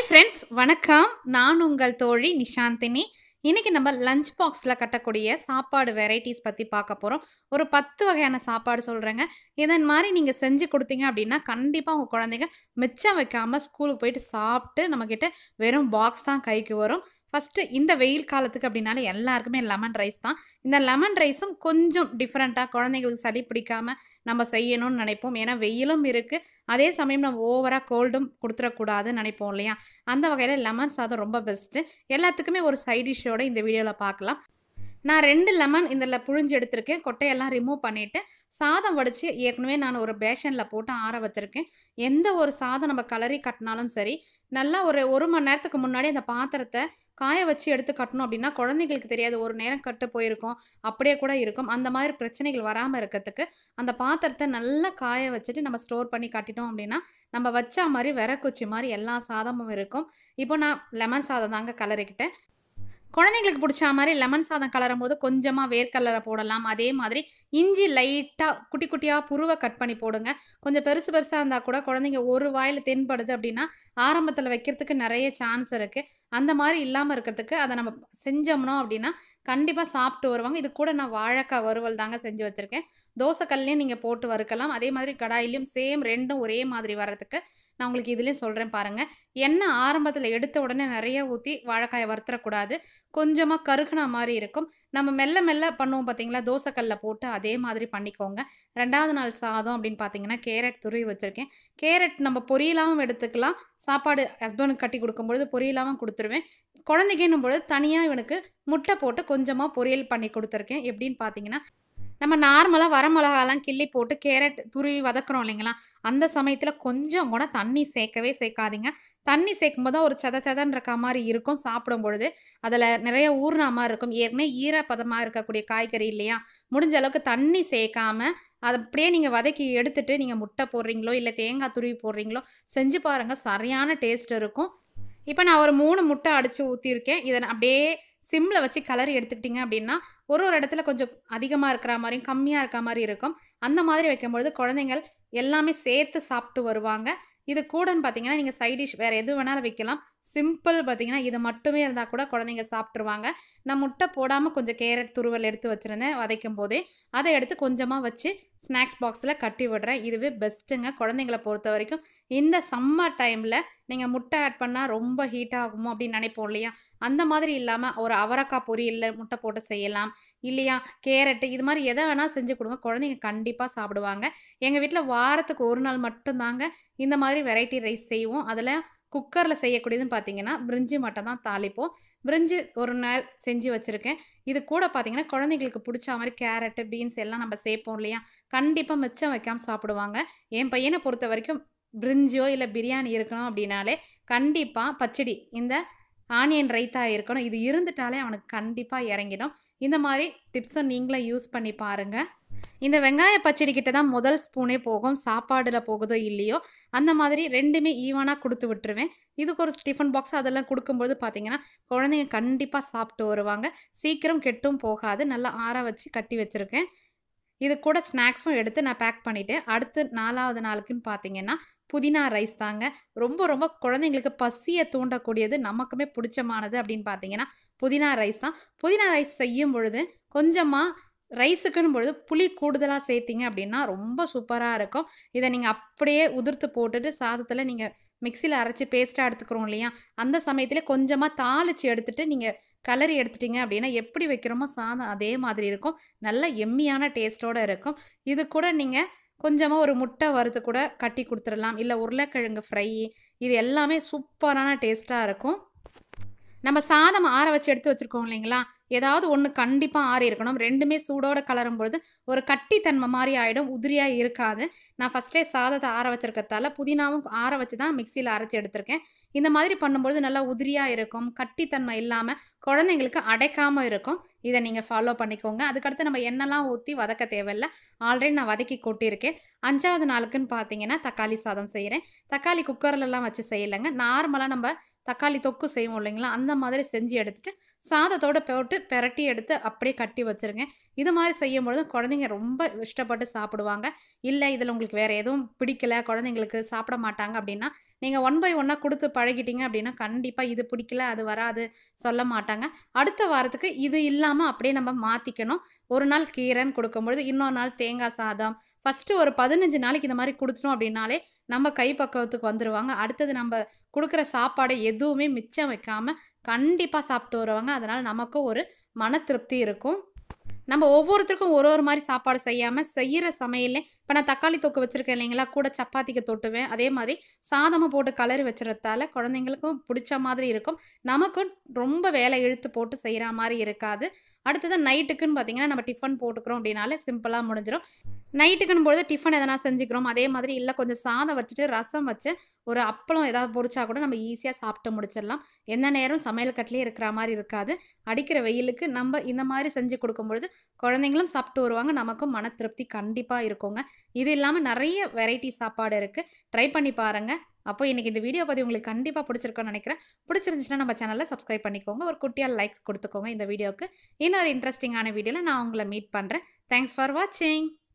friends வணக்கம் நான் உங்கள் தோழி நிஷாந்தினி இன்னைக்கு நம்ம லஞ்ச் பாக்ஸில் கட்டக்கூடிய சாப்பாடு வெரைட்டிஸ் பற்றி பார்க்க போகிறோம் ஒரு பத்து வகையான சாப்பாடு சொல்கிறேங்க இதன் மாதிரி நீங்கள் செஞ்சு கொடுத்தீங்க அப்படின்னா கண்டிப்பாக உங்கள் குழந்தைங்க மிச்சம் வைக்காமல் ஸ்கூலுக்கு போயிட்டு சாப்பிட்டு நம்மக்கிட்ட வெறும் பாக்ஸ் தான் கைக்கு வரும் ஃபஸ்ட்டு இந்த வெயில் காலத்துக்கு அப்படின்னாலே எல்லாருக்குமே லெமன் ரைஸ் தான் இந்த லெமன் ரைஸும் கொஞ்சம் டிஃப்ரெண்ட்டாக குழந்தைங்களுக்கு சளி பிடிக்காம நம்ம செய்யணும்னு நினைப்போம் ஏன்னா வெயிலும் இருக்குது அதே சமயம் நம்ம ஓவராக கோல்டும் கொடுத்துடக்கூடாதுன்னு நினைப்போம் இல்லையா அந்த வகையில் லெமன் சாதம் ரொம்ப பெஸ்ட்டு எல்லாத்துக்குமே ஒரு சைட் டிஷ்ஷோட இந்த வீடியோவில் பார்க்கலாம் நான் ரெண்டு லெமன் இதில் புழிஞ்சு எடுத்திருக்கேன் கொட்டையெல்லாம் ரிமூவ் பண்ணிவிட்டு சாதம் வடித்து ஏற்கனவே நான் ஒரு பேஷனில் போட்டு ஆற வச்சுருக்கேன் எந்த ஒரு சாதம் நம்ம கலரி கட்டினாலும் சரி நல்லா ஒரு ஒரு மணி நேரத்துக்கு முன்னாடி அந்த பாத்திரத்தை காய வச்சு எடுத்து கட்டணும் அப்படின்னா குழந்தைங்களுக்கு தெரியாது ஒரு நேரம் கட்டு போயிருக்கும் அப்படியே கூட இருக்கும் அந்த மாதிரி பிரச்சனைகள் வராமல் இருக்கிறதுக்கு அந்த பாத்திரத்தை நல்லா காய வச்சுட்டு நம்ம ஸ்டோர் பண்ணி கட்டிட்டோம் அப்படின்னா நம்ம வச்ச மாதிரி விறகுச்சி மாதிரி எல்லா சாதமும் இருக்கும் இப்போ நான் லெமன் சாதம் தாங்க கலரிக்கிட்டேன் குழந்தைங்களுக்கு பிடிச்ச மாதிரி லெமன் சாதம் கலரும் போது கொஞ்சமாக வேர்க்கடலை போடலாம் அதே மாதிரி இஞ்சி லைட்டாக குட்டி குட்டியாக புருவை கட் பண்ணி போடுங்க கொஞ்சம் பெருசு பெருசாக இருந்தால் கூட குழந்தைங்க ஒரு வாயில் தென்படுது அப்படின்னா ஆரம்பத்தில் வைக்கிறதுக்கு நிறைய சான்ஸ் இருக்குது அந்த மாதிரி இல்லாமல் இருக்கிறதுக்கு அதை நம்ம செஞ்சோம்னோ அப்படின்னா கண்டிப்பாக சாப்பிட்டு வருவாங்க இது கூட நான் வாழைக்காய் வறுவல் தாங்க செஞ்சு வச்சுருக்கேன் தோசைக்கல்லையும் நீங்கள் போட்டு வறுக்கலாம் அதே மாதிரி கடாயிலையும் சேம் ரெண்டும் ஒரே மாதிரி வர்றதுக்கு நான் உங்களுக்கு இதுலேயும் சொல்கிறேன் பாருங்கள் எண்ணெய் ஆரம்பத்தில் எடுத்த உடனே நிறைய ஊற்றி வாழைக்காயை வறுத்துறக்கூடாது கொஞ்சமாக கருகுன மாதிரி இருக்கும் நம்ம மெல்ல மெல்ல பண்ணுவோம் பார்த்தீங்களா தோசைக்கல்ல போட்டு அதே மாதிரி பண்ணிக்கோங்க ரெண்டாவது நாள் சாதம் அப்படின்னு பார்த்தீங்கன்னா கேரட் துருவி வச்சுருக்கேன் கேரட் நம்ம பொரியலாகவும் எடுத்துக்கலாம் சாப்பாடு ஹஸ்பண்டுக்கு கட்டி கொடுக்கும்பொழுது பொரியலாகவும் கொடுத்துருவேன் குழந்தைக்கேன்னும் பொழுது தனியாக இவனுக்கு முட்டை போட்டு கொஞ்சமாக பொரியல் பண்ணி கொடுத்துருக்கேன் எப்படின்னு பார்த்தீங்கன்னா நம்ம நார்மலாக வரமிளகாலாம் கிள்ளி போட்டு கேரட் துருவி வதக்குறோம் இல்லைங்களா அந்த சமயத்தில் கொஞ்சம் கூட தண்ணி சேர்க்கவே சேர்க்காதீங்க தண்ணி சேர்க்கும் போது ஒரு சத சதன் இருக்க மாதிரி இருக்கும் சாப்பிடும் பொழுது அதில் நிறைய ஊறின மாதிரி இருக்கும் ஏற்கனவே ஈரப்பதமாக இருக்கக்கூடிய காய்கறி இல்லையா முடிஞ்ச அளவுக்கு தண்ணி சேர்க்காம அதை அப்படியே நீங்கள் வதக்கி எடுத்துட்டு நீங்கள் முட்டை போடுறீங்களோ இல்லை தேங்காய் துருவி போடுறீங்களோ செஞ்சு பாருங்கள் சரியான டேஸ்ட் இருக்கும் இப்போ நான் ஒரு மூணு முட்டை அடித்து ஊற்றிருக்கேன் இதை அப்படியே சிம்மில் வச்சு கலரி எடுத்துக்கிட்டிங்க அப்படின்னா ஒரு ஒரு இடத்துல கொஞ்சம் அதிகமாக இருக்கிற மாதிரியும் கம்மியாக இருக்க மாதிரி இருக்கும் அந்த மாதிரி வைக்கும்பொழுது குழந்தைங்கள் எல்லாமே சேர்த்து சாப்பிட்டு வருவாங்க இது கூடன்னு பார்த்தீங்கன்னா நீங்கள் சைட் டிஷ் வேறு எது வேணாலும் வைக்கலாம் சிம்பிள் பார்த்தீங்கன்னா இது மட்டுமே இருந்தால் கூட குழந்தைங்க சாப்பிட்ருவாங்க நான் முட்டை போடாமல் கொஞ்சம் கேரட் துருவல் எடுத்து வச்சுருந்தேன் வதைக்கும் போதே அதை எடுத்து கொஞ்சமாக வச்சு ஸ்நாக்ஸ் பாக்ஸில் கட்டி விடுறேன் இதுவே பெஸ்ட்டுங்க குழந்தைங்களை பொறுத்த வரைக்கும் இந்த சம்மர் டைமில் நீங்கள் முட்டை ஆட் பண்ணால் ரொம்ப ஹீட் ஆகுமோ அப்படின்னு நினைப்போம் இல்லையா அந்த மாதிரி இல்லாமல் ஒரு அவரக்காய் பொரியலில் முட்டை போட்டு செய்யலாம் இல்லையா கேரட்டு இது மாதிரி எதை வேணால் செஞ்சு கொடுங்க குழந்தைங்க கண்டிப்பாக சாப்பிடுவாங்க எங்கள் வீட்டில் வாரத்துக்கு ஒரு நாள் மட்டும்தாங்க இந்த மாதிரி வெரைட்டி ரைஸ் செய்வோம் அதில் குக்கரில் செய்யக்கூடியதுன்னு பார்த்தீங்கன்னா பிரிஞ்சி மட்டும் தான் தாளிப்போம் பிரிஞ்சி ஒரு நாள் செஞ்சு வச்சுருக்கேன் இது கூட பார்த்தீங்கன்னா குழந்தைங்களுக்கு பிடிச்ச மாதிரி கேரட்டு பீன்ஸ் எல்லாம் நம்ம சேர்ப்போம் இல்லையா கண்டிப்பாக மிச்சம் வைக்காமல் சாப்பிடுவாங்க என் பையனை பொறுத்த வரைக்கும் பிரிஞ்சியோ இல்லை பிரியாணி இருக்கணும் அப்படின்னாலே கண்டிப்பாக பச்சடி இந்த ஆனியன் ரைத்தா இருக்கணும் இது இருந்துட்டாலே அவனுக்கு கண்டிப்பாக இறங்கிடும் இந்த மாதிரி டிப்ஸும் நீங்களும் யூஸ் பண்ணி பாருங்கள் இந்த வெங்காய பச்சடி கிட்ட தான் முதல் ஸ்பூனே போகும் சாப்பாடில் போகுதோ இல்லையோ அந்த மாதிரி ரெண்டுமே ஈவனாக கொடுத்து விட்டுருவேன் இதுக்கு ஒரு டிஃபன் பாக்ஸ் அதெல்லாம் கொடுக்கும்போது பார்த்தீங்கன்னா குழந்தைங்க கண்டிப்பாக சாப்பிட்டு வருவாங்க சீக்கிரம் கெட்டும் போகாது நல்லா ஆற வச்சு கட்டி வச்சுருக்கேன் இது கூட ஸ்நாக்ஸும் எடுத்து நான் பேக் பண்ணிவிட்டேன் அடுத்து நாலாவது நாளுக்குன்னு பார்த்தீங்கன்னா புதினா ரைஸ் தாங்க ரொம்ப ரொம்ப குழந்தைங்களுக்கு பசியை தூண்டக்கூடியது நமக்குமே பிடிச்சமானது அப்படின்னு பார்த்தீங்கன்னா புதினா ரைஸ் தான் புதினா ரைஸ் செய்யும் பொழுது கொஞ்சமாக ரைஸுக்குன்னு பொழுது புளி கூடுதலாக சேர்த்திங்க அப்படின்னா ரொம்ப சூப்பராக இருக்கும் இதை நீங்கள் அப்படியே உதிர்த்து போட்டுட்டு சாதத்தில் நீங்கள் மிக்சியில் அரைச்சி பேஸ்ட்டாக எடுத்துக்கிறோம் இல்லையா அந்த சமயத்தில் கொஞ்சமாக தாளித்து எடுத்துகிட்டு நீங்கள் கலரி எடுத்துட்டிங்க அப்படின்னா எப்படி வைக்கிறோமோ சாதம் அதே மாதிரி இருக்கும் நல்ல எம்மியான டேஸ்ட்டோடு இருக்கும் இது கூட நீங்கள் கொஞ்சமாக ஒரு முட்டை வறுத்து கூட கட்டி கொடுத்துடலாம் இல்லை உருளைக்கிழங்கு ஃப்ரை இது எல்லாமே சூப்பரான டேஸ்ட்டாக இருக்கும் நம்ம சாதம் ஆற வச்சு எடுத்து வச்சுருக்கோம் இல்லைங்களா ஏதாவது ஒன்று கண்டிப்பாக ஆறி இருக்கணும் ரெண்டுமே சூடோடு கலரும் பொழுது ஒரு கட்டித்தன்மை மாதிரி ஆகிடும் உதிரியாக இருக்காது நான் ஃபஸ்ட்டே சாதத்தை ஆற வச்சிருக்கிறதால புதினாவும் ஆற வச்சு தான் மிக்சியில் அரைச்சி எடுத்திருக்கேன் இந்த மாதிரி பண்ணும்பொழுது நல்லா உதிரியாக இருக்கும் கட்டித்தன்மை இல்லாமல் குழந்தைங்களுக்கு அடைக்காமல் இருக்கும் இதை நீங்கள் ஃபாலோ பண்ணிக்கோங்க அதுக்கடுத்து நம்ம எண்ணெய்லாம் ஊற்றி வதக்க தேவையில்லை ஆல்ரெடி நான் வதக்கி கொட்டியிருக்கேன் அஞ்சாவது நாளுக்குன்னு பார்த்தீங்கன்னா தக்காளி சாதம் செய்கிறேன் தக்காளி குக்கர்லலாம் வச்சு செய்யலைங்க நார்மலாக நம்ம தக்காளி தொக்கு செய்வோம் இல்லைங்களா அந்த மாதிரி செஞ்சு எடுத்துகிட்டு சாதத்தோட போட்டு பெரட்டி எடுத்து அப்படியே கட்டி வச்சுருங்க இது மாதிரி செய்யும்பொழுது குழந்தைங்க ரொம்ப இஷ்டப்பட்டு சாப்பிடுவாங்க இல்லை இதில் உங்களுக்கு வேறு எதுவும் பிடிக்கல குழந்தைங்களுக்கு சாப்பிட மாட்டாங்க அப்படின்னா நீங்கள் ஒன் பை ஒன்னாக கொடுத்து பழகிட்டீங்க அப்படின்னா கண்டிப்பாக இது பிடிக்கல அது வராது சொல்ல மாட்டாங்க அடுத்த வாரத்துக்கு இது இல்லாமல் அப்படியே நம்ம மாற்றிக்கணும் ஒரு நாள் கீரைன்னு கொடுக்கும்பொழுது இன்னொரு நாள் தேங்காய் சாதம் ஃபஸ்ட்டு ஒரு பதினஞ்சு நாளைக்கு இந்த மாதிரி கொடுத்துட்டோம் அப்படின்னாலே நம்ம கை பக்குவத்துக்கு வந்துடுவாங்க அடுத்தது நம்ம கொடுக்குற சாப்பாடை எதுவுமே மிச்சம் வைக்காமல் கண்டிப்பாக சாப்பிட்டு வருவாங்க அதனால் நமக்கும் ஒரு மன திருப்தி இருக்கும் நம்ம ஒவ்வொருத்தருக்கும் ஒரு ஒரு மாதிரி சாப்பாடு செய்யாமல் செய்கிற சமையல்லே இப்போ நான் தக்காளி தொக்கு வச்சுருக்கேன் இல்லைங்களா கூட சப்பாத்திக்கு தொட்டுவேன் அதே மாதிரி சாதமும் போட்டு கலரி வச்சுறதால குழந்தைங்களுக்கும் பிடிச்ச மாதிரி இருக்கும் நமக்கும் ரொம்ப வேலை இழுத்து போட்டு செய்கிற மாதிரி இருக்காது அடுத்தது நைட்டுக்குன்னு பார்த்தீங்கன்னா நம்ம டிஃபன் போட்டுக்கிறோம் அப்படின்னாலே சிம்பிளாக முடிஞ்சிடும் நைட்டுக்குன்னு பொழுது டிஃபன் எதனா செஞ்சுக்கிறோம் அதே மாதிரி இல்லை கொஞ்சம் சாதம் வச்சுட்டு ரசம் வச்சு ஒரு அப்பளம் ஏதாவது பொரிச்சா கூட நம்ம ஈஸியாக சாப்பிட்டு முடிச்சிடலாம் எந்த நேரம் சமையல் கட்டிலே இருக்கிற மாதிரி இருக்காது அடிக்கிற வெயிலுக்கு நம்ம இந்த மாதிரி செஞ்சு கொடுக்கும்பொழுது குழந்தைங்களும் சாப்பிட்டு வருவாங்க நமக்கும் மன திருப்தி கண்டிப்பாக இருக்குங்க இது இல்லாமல் நிறைய வெரைட்டி சாப்பாடு இருக்குது ட்ரை பண்ணி பாருங்கள் அப்போ இன்றைக்கி இந்த வீடியோ பற்றி உங்களுக்கு கண்டிப்பாக பிடிச்சிருக்கோன்னு நினைக்கிறேன் பிடிச்சிருந்துச்சுன்னா நம்ம சேனலில் சப்ஸ்கிரைப் பண்ணிக்கோங்க ஒரு குட்டியாக லைக்ஸ் கொடுத்துக்கோங்க இந்த வீடியோவுக்கு இன்னொரு இன்ட்ரெஸ்டிங்கான வீடியோவில் நான் உங்களை மீட் பண்ணுறேன் தேங்க்ஸ் ஃபார் வாட்சிங்